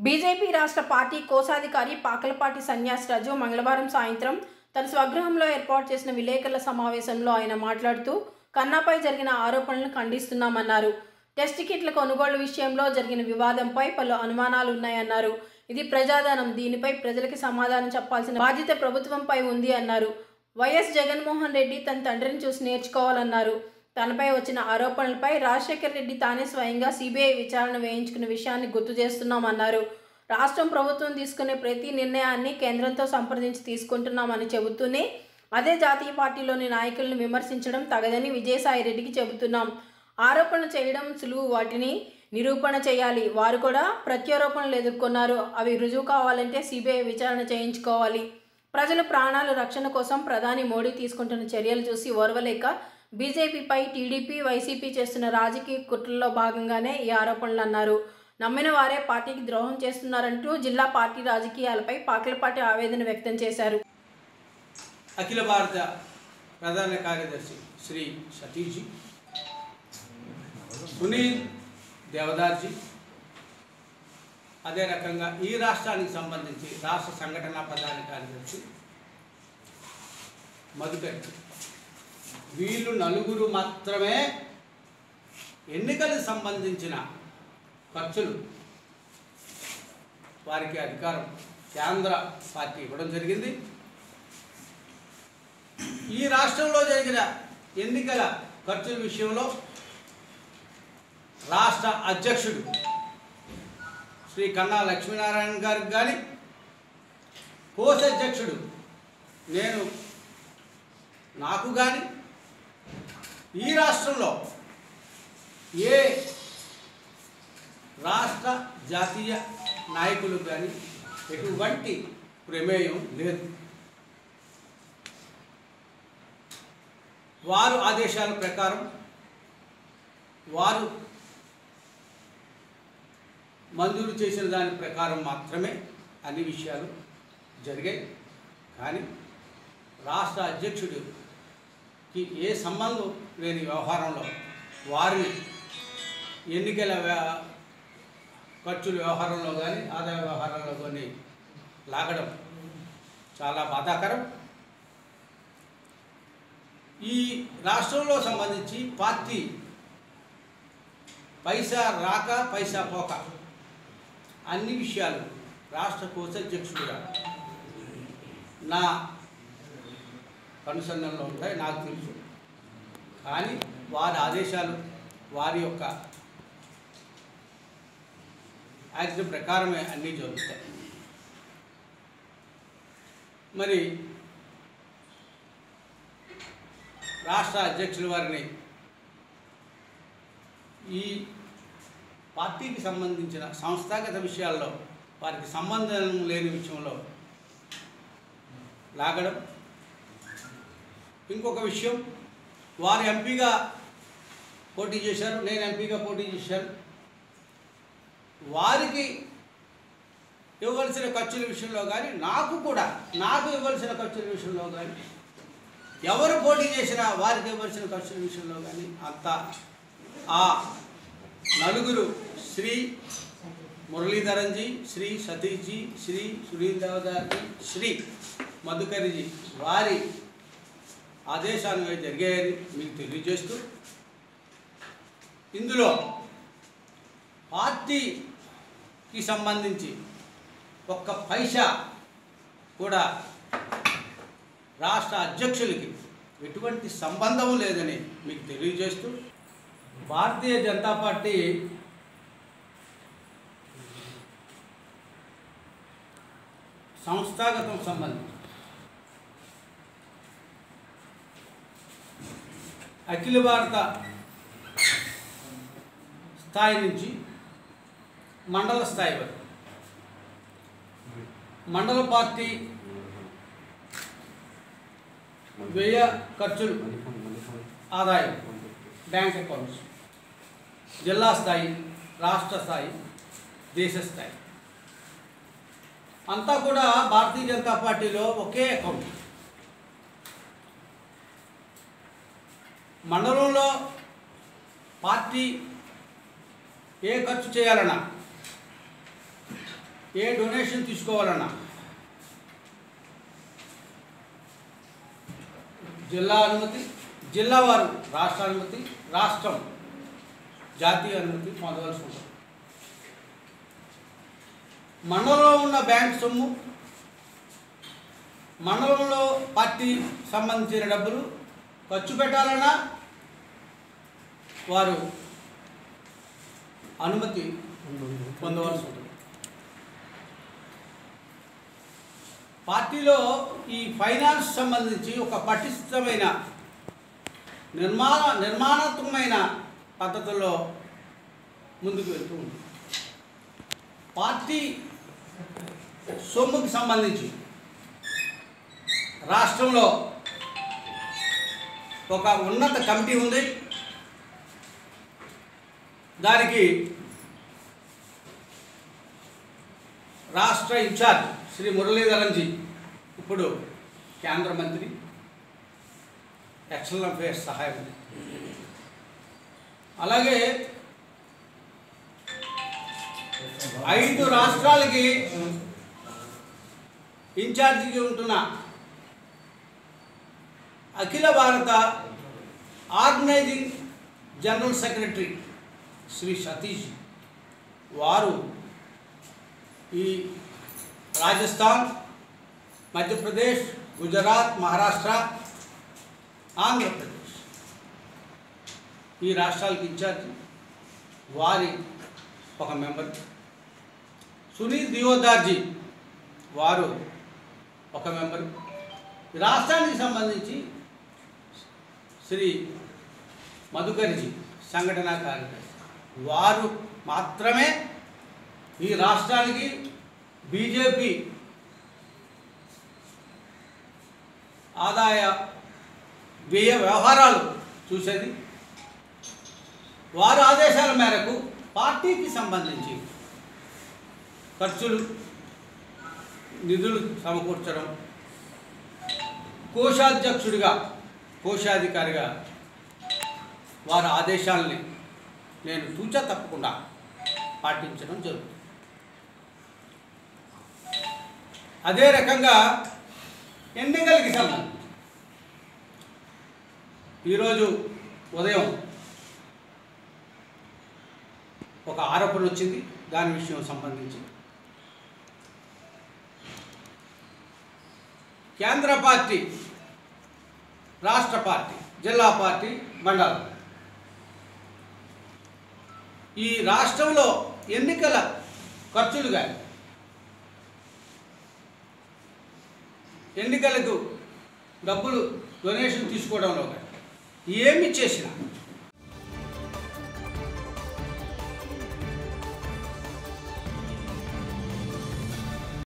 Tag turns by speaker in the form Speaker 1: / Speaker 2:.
Speaker 1: BJP రాష్ట్ర party కోశాధికారి పాకలపాటి సన్యాసరాజు మంగళవారం సాయంత్రం తన స్వగృహంలో ఏర్పాటు చేసిన విలేకరుల సమావేశంలో ఆయన మాట్లాడుతూ కన్నాపై జరిగిన ఆరోపణలను ఖండిస్తున్నామన్నారు టెస్ట్ కిట్ల కొనుగోలు విషయంలో జరిగిన వివాదంపై పలు అనుమానాలు ఉన్నాయన్నారు ఇది ప్రజాధనం దీనిపై ప్రజలకి సమాధానం చెప్పాల్సిన బాధ్యత ప్రభుత్వంపై ఉంది అన్నారు వైఎస్ జగన్మోహన్ రెడ్డి తన తండ్రిని చూసి నేర్చుకోవాలన్నారు తనపై వచ్చిన ఆరోపణలపై రాజశేఖర్ రెడ్డి తానే స్వయంగా సిబిఐ విచారణ వేయించుకున్న విషయాన్ని గుర్తు చేస్తున్నామన్నారు రాష్ట్రం ప్రభుత్వం తీసుకునే ప్రతి నిర్ణయాన్ని కేంద్రంతో సంప్రదించి తీసుకుంటున్నామని చెబుతూనే అదే జాతీయ పార్టీలోని నాయకులను విమర్శించడం తగదని విజయసాయి రెడ్డికి చెబుతున్నాం ఆరోపణలు చేయడం సులువు వాటిని నిరూపణ చేయాలి వారు కూడా ప్రత్యారోపణలు ఎదుర్కొన్నారు అవి రుజువు కావాలంటే సిబిఐ విచారణ చేయించుకోవాలి ప్రజల ప్రాణాల రక్షణ కోసం ప్రధాని మోడీ తీసుకుంటున్న చర్యలు చూసి ఓర్వలేక బీజేపీపై టీడీపీ వైసీపీ చేస్తున్న రాజకీయ కుట్రల్లో భాగంగానే ఈ ఆరోపణలు అన్నారు నమ్మిన వారే పార్టీకి ద్రోహం చేస్తున్నారంటూ జిల్లా పార్టీ రాజకీయాలపై పాకిలపాటి ఆవేదన వ్యక్తం చేశారు
Speaker 2: అఖిల భారత ప్రధాన కార్యదర్శి శ్రీ సతీష్జీ సునీల్ దేవదార్జీ అదే రకంగా ఈ రాష్ట్రానికి సంబంధించి రాష్ట్ర సంఘటన ప్రధాన కార్యదర్శి మధుకర్ వీళ్ళు నలుగురు మాత్రమే ఎన్నికలకు సంబంధించిన ఖర్చులు వారికి అధికారం కేంద్ర పార్టీ ఇవ్వడం జరిగింది ఈ రాష్ట్రంలో జరిగిన ఎన్నికల ఖర్చుల విషయంలో రాష్ట్ర అధ్యక్షుడు శ్రీ కన్నా లక్ష్మీనారాయణ గారికి కానీ కోశాధ్యక్షుడు నేను నాకు కానీ ఈ రాష్ట్రంలో ఏ రాష్ట్ర జాతీయ నాయకులు కానీ ఎటువంటి ప్రమేయం లేదు వారు ఆదేశాల ప్రకారం వారు మంజూరు చేసిన దాని ప్రకారం మాత్రమే అన్ని విషయాలు జరిగాయి కానీ రాష్ట్ర అధ్యక్షుడికి ఏ సంబంధం లేని వ్యవహారంలో వారిని ఎన్నికల వ్య- ఖర్చుల వ్యవహారంలో కానీ ఆదాయ వ్యవహారంలో కానీ లాగడం చాలా బాధాకరం ఈ రాష్ట్రంలో సంబంధించి పార్టీ పైసా రాక పైసా పోక అన్ని విషయాలు రాష్ట్ర కోశాధ్యక్షుడిగా నా కనుసన్నల్లో ఉంటాయి నాకు తెలుసు కానీ వారి ఆదేశాలు వారి యొక్క యాక్ట్ ప్రకారమే అన్నీ జరుగుతాయి మరి రాష్ట్ర అధ్యక్షుల వారిని ఈ పార్టీకి సంబంధించిన సంస్థాగత విషయాల్లో వారికి సంబంధం లేని విషయంలో లాగడం ఇంకొక విషయం వారు ఎంపీగా పోటీ చేశారు నేను ఎంపీగా పోటీ చేశాను వారికి ఇవ్వవలసిన ఖర్చుల విషయంలో కానీ నాకు కూడా నాకు ఇవ్వాల్సిన ఖర్చుల విషయంలో కానీ ఎవరు పోటీ చేసినా వారికి ఇవ్వాల్సిన ఖర్చుల విషయంలో కానీ అంతా ఆ నలుగురు శ్రీ మురళీధరన్జీ శ్రీ సతీష్జీ శ్రీ సునీల్ దేవదార్జీ శ్రీ మధుకరిజీ వారి ఆదేశాలు జరిగాయని మీకు తెలియజేస్తూ ఇందులో పార్టీకి సంబంధించి ఒక్క పైసా కూడా రాష్ట్ర అధ్యక్షులకి ఎటువంటి సంబంధం లేదని మీకు తెలియజేస్తూ భారతీయ జనతా పార్టీ సంస్థాగతం సంబంధించి అఖిల భారత స్థాయి నుంచి మండల స్థాయి వరకు మండల పార్టీ వ్యయ ఖర్చులు ఆదాయం బ్యాంక్ అకౌంట్స్ జిల్లా స్థాయి రాష్ట్ర స్థాయి దేశ స్థాయి అంతా కూడా భారతీయ జనతా పార్టీలో ఒకే అకౌంట్ మండలంలో పార్టీ ఏ ఖర్చు చేయాలన్నా ఏ డొనేషన్ తీసుకోవాలన్నా జిల్లా అనుమతి జిల్లా వారు రాష్ట్ర అనుమతి రాష్ట్రం జాతీయ అనుమతి పొందవలసి ఉంటుంది మండలంలో ఉన్న బ్యాంక్ సొమ్ము మండలంలో పార్టీ సంబంధించిన డబ్బులు ఖర్చు పెట్టాలన్నా వారు అనుమతి పొందవలసి ఉంటుంది పార్టీలో ఈ ఫైనాన్స్ సంబంధించి ఒక పటిష్టమైన నిర్మాణ నిర్మాణాత్మకమైన పద్ధతుల్లో ముందుకు వెళ్తూ ఉంది పార్టీ సొమ్ముకి సంబంధించి రాష్ట్రంలో ఒక ఉన్నత కమిటీ ఉంది దానికి రాష్ట్ర ఇన్ఛార్జ్ శ్రీ మురళీధరన్జీ ఇప్పుడు కేంద్ర మంత్రి ఎక్స్టర్నల్ అఫేర్స్ సహాయ మంత్రి అలాగే ఐదు రాష్ట్రాలకి ఇన్ఛార్జిగా ఉంటున్న అఖిల భారత organizing general secretary Shri Satish వారు ఈ రాజస్థాన్ మధ్యప్రదేశ్ గుజరాత్ మహారాష్ట్ర ఆంధ్రప్రదేశ్ ఈ రాష్ట్రాలకు ఇన్ఛార్జ్ వారి ఒక మెంబర్ సునీల్ దియోదార్జీ వారు ఒక మెంబర్ ఈ రాష్ట్రానికి సంబంధించి శ్రీ మధుకర్జీ సంఘటన కార్యదర్శి వారు మాత్రమే ఈ రాష్ట్రానికి బీజేపీ ఆదాయ వ్యయ వ్యవహారాలు చూసేది వారి ఆదేశాల మేరకు పార్టీకి సంబంధించి ఖర్చులు నిధులు సమకూర్చడం కోశాధ్యక్షుడిగా కోశాధికారిగా వారి ఆదేశాలని నేను తూచా తప్పకుండా పాటించడం జరుగుతుంది అదే రకంగా ఎన్నికలకి సంబంధించి ఈరోజు ఉదయం ఒక ఆరోపణ వచ్చింది దాని విషయం సంబంధించి కేంద్ర పార్టీ రాష్ట్ర పార్టీ జిల్లా పార్టీ మండలం ఈ రాష్ట్రంలో ఎన్నికల ఖర్చులు కానీ ఎన్నికలకు డబ్బులు డొనేషన్ తీసుకోవడంలో కానీ ఏమి చేసినా